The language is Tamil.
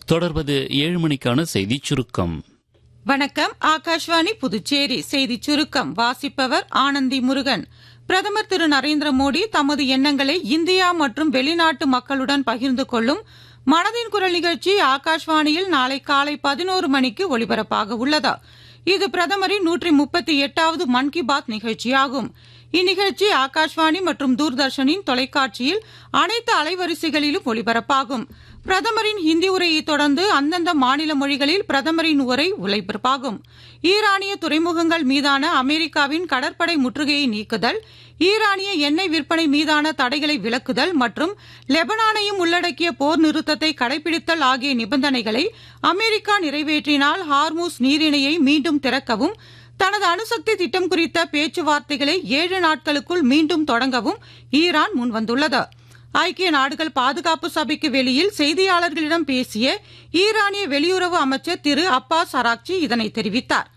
தொடர்வது ஏழு மணிக்கான செய்திச் சுருக்கம் வணக்கம் ஆகாஷ்வாணி புதுச்சேரி செய்திச் சுருக்கம் வாசிப்பவர் ஆனந்தி முருகன் பிரதமர் திரு நரேந்திர மோடி தமது எண்ணங்களை இந்தியா மற்றும் வெளிநாட்டு மக்களுடன் பகிர்ந்து கொள்ளும் மனதின் குரல் நிகழ்ச்சி ஆகாஷ்வாணியில் நாளை காலை பதினோரு மணிக்கு ஒலிபரப்பாக உள்ளது இது பிரதமரின் நூற்றி முப்பத்தி எட்டாவது மன் கி பாத் நிகழ்ச்சியாகும் இந்நிகழ்ச்சி ஆகாஷ்வாணி மற்றும் தூர்தர்ஷனின் தொலைக்காட்சியில் அனைத்து அலைவரிசைகளிலும் ஒலிபரப்பாகும் பிரதமரின் ஹிந்தி உரையை தொடர்ந்து அந்தந்த மாநில மொழிகளில் பிரதமரின் உரை ஒலிபரப்பாகும் ஈரானிய துறைமுகங்கள் மீதான அமெரிக்காவின் கடற்படை முற்றுகையை நீக்குதல் ஈரானிய எண்ணெய் விற்பனை மீதான தடைகளை விலக்குதல் மற்றும் லெபனானையும் உள்ளடக்கிய போர் நிறுத்தத்தை கடைபிடித்தல் ஆகிய நிபந்தனைகளை அமெரிக்கா நிறைவேற்றினால் ஹார்மூஸ் நீரிணையை மீண்டும் திறக்கவும் தனது அணுசக்தி திட்டம் குறித்த பேச்சுவார்த்தைகளை ஏழு நாட்களுக்குள் மீண்டும் தொடங்கவும் ஈரான் முன்வந்துள்ளது ஐக்கிய நாடுகள் பாதுகாப்பு சபைக்கு வெளியில் செய்தியாளர்களிடம் பேசிய ஈரானிய வெளியுறவு அமைச்சர் திரு அப்பாஸ் அராக்சி இதனை தெரிவித்தார்